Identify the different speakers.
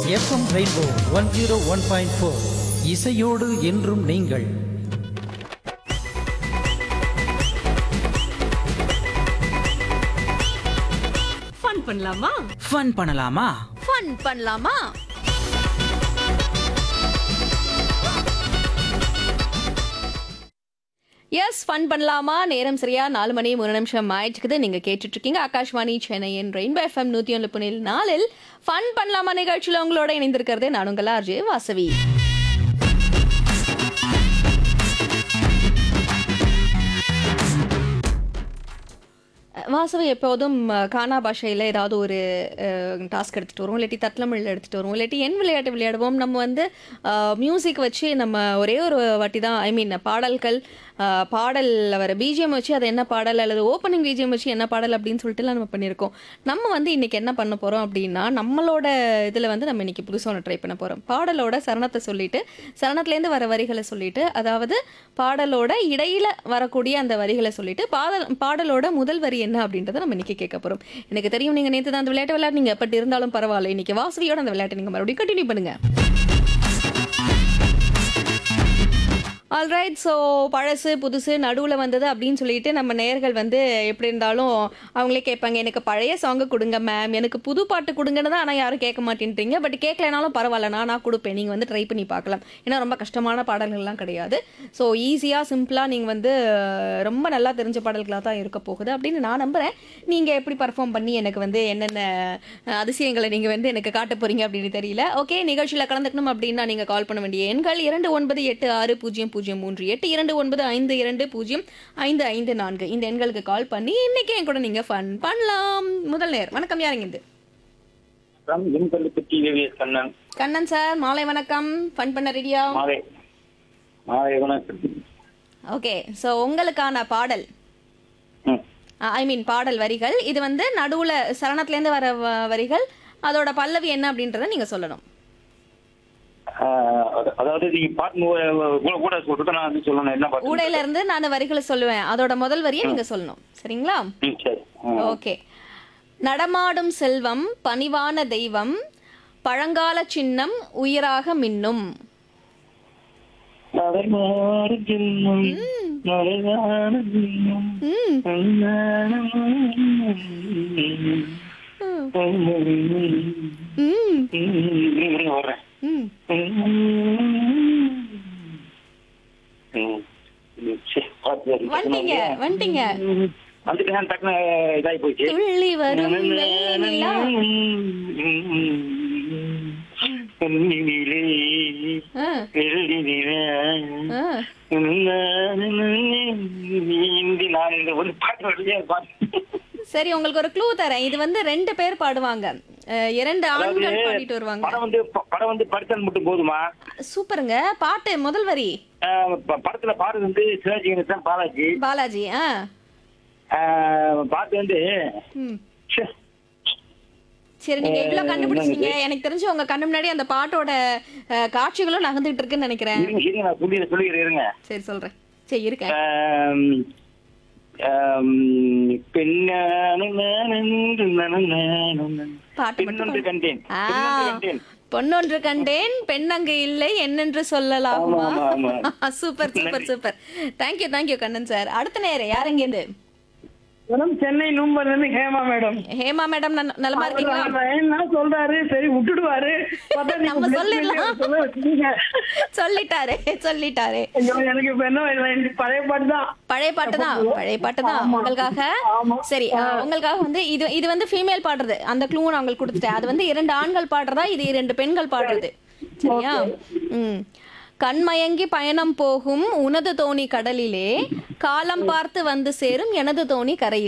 Speaker 1: FM Rainbow one zero one point four இசையோடு என்றும் நீங்கள்
Speaker 2: ஃபன் பண்ணலாமா
Speaker 3: ஃபன் பண்ணலாமா
Speaker 2: ஃபன் பண்ணலாமா எஸ் ஃபன் பண்ணலாமா நேரம் சரியா நாலு மணி மூணு நிமிஷம் ஆயிடுச்சுக்குது நீங்க கேட்டுட்டு இருக்கீங்க ஆகாஷ்வாணி சென்னையின் ரெயின்போ எஃப்எம் நூத்தி ஒன்று புனில் நாளில் ஃபன் பண்ணலாமா நிகழ்ச்சியில் உங்களோட இணைந்திருக்கிறது நான் உங்கள் ஆர்ஜே வாசவி வாசவி எப்போதும் அஹ், கானா பாஷையில் ஏதாவது ஒரு டாஸ்க் எடுத்துகிட்டு வரும் இல்லாட்டி தத்லமிழில் எடுத்துகிட்டு வரும் இல்லாட்டி என் விளையாட்டு விளையாடுவோம் நம்ம வந்து மியூசிக் வச்சு நம்ம ஒரே ஒரு வாட்டி தான் ஐ மீன் பாடல்கள் அஹ், பாடல்ல வர பிஜிஎம் வச்சு அது என்ன பாடல் அல்லது ஓப்பனிங் பிஜிஎம் வச்சு என்ன பாடல் அப்படின்னு சொல்லிட்டுலாம் நம்ம பண்ணியிருக்கோம் நம்ம வந்து இன்னைக்கு என்ன பண்ண போகிறோம் அப்படின்னா நம்மளோட இதில் வந்து நம்ம இன்னைக்கு புதுசாக ஒன்று ட்ரை பண்ண போகிறோம் பாடலோட சரணத்தை சொல்லிட்டு சரணத்துலேருந்து வர வரிகளை சொல்லிட்டு அதாவது பாடலோட இடையில வரக்கூடிய அந்த வரிகளை சொல்லிட்டு பாடல் பாடலோட முதல் வரி என்ன அப்படின்றத நம்ம இன்னைக்கு கேட்க போறோம் எனக்கு தெரியும் நீங்க நேற்று தான் அந்த விளையாட்டு விளையாடுனீங்க பட் இருந்தாலும் பரவாயில்ல இன்னைக்கு வாசவியோட அந்த விளையாட்டை நீங்க மறுபடியும் கண்டினியூ பண்ணுங்க ஆல்ரைட் ஸோ பழசு புதுசு நடுவில் வந்தது அப்படின்னு சொல்லிட்டு நம்ம நேர்கள் வந்து எப்படி இருந்தாலும் அவங்களே கேட்பாங்க எனக்கு பழைய சாங்கு கொடுங்க மேம் எனக்கு புது பாட்டு கொடுங்கன்னு தான் ஆனால் யாரும் கேட்க மாட்டேன்றீங்க பட் கேட்கலனாலும் பரவாயில்ல நான் நான் கொடுப்பேன் நீங்கள் வந்து ட்ரை பண்ணி பார்க்கலாம் ஏன்னா ரொம்ப கஷ்டமான பாடல்கள்லாம் கிடையாது ஸோ ஈஸியாக சிம்பிளாக நீங்கள் வந்து அஹ், ரொம்ப நல்லா தெரிஞ்ச பாடல்களாக தான் இருக்க போகுது அப்படின்னு நான் நம்புகிறேன் நீங்கள் எப்படி பர்ஃபார்ம் பண்ணி எனக்கு வந்து என்னென்ன அஹ், அதிசயங்களை நீங்கள் வந்து எனக்கு காட்ட போகிறீங்க அப்படின்னு தெரியல ஓகே நிகழ்ச்சியில் கலந்துக்கணும் அப்படின்னா நீங்கள் கால் பண்ண வேண்டிய எண்கள் இரண்டு ஒன்பது எட்டு ஆறு பூஜ்ஜியம் பூஜ்ஜியம் மூன்று எட்டு இரண்டு ஒன்பது ஐந்து இரண்டு பூஜ்ஜியம் ஐந்து ஐந்து நான்கு இந்த எண்களுக்கு கால் பண்ணி இன்னைக்கு என் கூட நீங்கள் ஃபன் பண்ணலாம் முதல் நேர் வணக்கம் யாருங்க இது
Speaker 4: வணக்கம் இன்கல்லுப்பட்டி விவிஎஸ் கண்ணன்
Speaker 2: கண்ணன் சார் மாலை வணக்கம் ஃபன் பண்ண ரெடியா
Speaker 4: மாலை மாலை வணக்கம்
Speaker 2: ஓகே ஸோ உங்களுக்கான பாடல்
Speaker 4: ம்.
Speaker 2: ஐ மீன் பாடல் வரிகள் இது வந்து நடுவுல சரணத்துலேருந்து வர வ- வரிகள் அதோட பல்லவி என்ன அப்படின்றத நீங்க சொல்லணும்
Speaker 4: ஆஹ் அத- அதாவது நீங்க பாட்டு மு- கூட கூட சொல்றது நான் வந்து சொல்லணும் என்ன பாட்டு
Speaker 2: ஊடையில இருந்து நான் வரிகளை சொல்லுவேன் அதோட முதல் வரியை நீங்க சொல்லணும் சரிங்களா
Speaker 4: ம், சரி ஆ.
Speaker 2: ஓகே நடமாடும் செல்வம் பணிவான தெய்வம் பழங்கால சின்னம் உயிராக மின்னும்
Speaker 4: நடமாடும் ஜென்மம், நடமாட ஜென்மம்,
Speaker 2: ம்
Speaker 4: நடமாட
Speaker 2: ம்
Speaker 4: இருங்க, இருங்க, வர்றேன்
Speaker 2: ம்
Speaker 4: ம். சரி, பாத்து வருங்க.
Speaker 2: வந்துட்டீங்க வந்துட்டீங்க
Speaker 4: வந்துட்டு நான் டக்குனு இதாகி போச்சு
Speaker 2: துள்ளி வரும் வெண்ணிலா.
Speaker 4: கண்ணினிலே
Speaker 2: ஆ,
Speaker 4: எழுதினிலே
Speaker 2: ஆ.
Speaker 4: இந்தி நான் இந்த ஒரு பாட்டு வரலையே பாட்டு
Speaker 2: சரி உங்களுக்கு ஒரு க்ளூ தரேன் இது வந்து ரெண்டு பேர் பாடுவாங்க அஹ், இரண்டு ஆண்கள்
Speaker 4: அதாவது
Speaker 2: பாடிட்டு வருவாங்க
Speaker 4: படம் வந்து ப- படம் வந்து படத்தல் மட்டும் போதுமா
Speaker 2: சூப்பருங்க பாட்டு முதல் வரி
Speaker 4: ஆஹ் ப- படத்துல பாடுறது வந்து சிவாஜி கணேசன் பாலாஜி
Speaker 2: பாலாஜி ஆ
Speaker 4: ஆஹ் பாட்டு வந்து
Speaker 2: ம்
Speaker 4: ச்சே,
Speaker 2: சரி நீங்க இவ்ளோ
Speaker 4: அஹ்,
Speaker 2: கண்டுபிடிச்சீங்க
Speaker 4: என்னது?
Speaker 2: எனக்கு தெரிஞ்சு உங்க கண்ணு முன்னாடி அந்த பாட்டோட அஹ், காட்சிகளும் நகர்ந்துட்டு இருக்குன்னு நினைக்கிறேன்
Speaker 4: இருங்க இருங்க நான் சொல்லி சொல்லிக்கிறேன் இருங்க
Speaker 2: சரி சொல்றேன் சரி இருக்கேன்
Speaker 4: ஆம், ஆம், பெண்ணான நானென்று நனநானன.
Speaker 2: பாட்டு மட்டும்
Speaker 4: பெண்ணொன்று
Speaker 2: பாடு.
Speaker 4: கண்டேன்
Speaker 2: ஆ,
Speaker 4: பெண்ணொன்று கண்டேன்
Speaker 2: பொன்னொன்று கண்டேன் பெண் அங்கு இல்லை என்னென்று சொல்லலாகுமா
Speaker 4: ஆமா, ஆமா,
Speaker 2: சூப்பர் சூப்பர்
Speaker 4: நன்றி.
Speaker 2: Super thank you thank you Kannan sir அடுத்த நேரம் யார் இருந்து
Speaker 5: மேடம் சென்னை நூம்பர்ல இருந்து ஹேமா மேடம்
Speaker 2: ஹேமா மேடம் நல்- நலமா இருக்கீங்களா
Speaker 5: அவர் என்ன சொல்றாரு சரி விட்டுடுவாரு பார்த்தா நீங்க
Speaker 2: நம்ம
Speaker 5: bless
Speaker 2: சொல்லிடலாம்.
Speaker 5: பண்ணி சொல்ல வச்சிட்டீங்க.
Speaker 2: சொல்லிட்டாரே சொல்லிட்டாரே
Speaker 5: ஐயோ எனக்கு இப்ப என்ன எனக்கு பழைய பாட்டு தான்
Speaker 2: பழைய பாட்டு தான் பழைய பாட்டு தான்
Speaker 5: ஆமா.
Speaker 2: உங்களுக்காக
Speaker 5: ஆமா.
Speaker 2: சரி அஹ், உங்களுக்காக வந்து இது இது வந்து ஃபீமேல் பாடுறது அந்த க்ளூ நான் உங்களுக்கு கொடுத்துட்டேன் அது வந்து இரண்டு ஆண்கள் பாடுறதா இது இரண்டு பெண்கள் பாடுறது சரியா ம் கண்மயங்கி பயணம் போகும் உனது தோணி கடலிலே காலம் பார்த்து வந்து சேரும் எனது தோணி கரையில்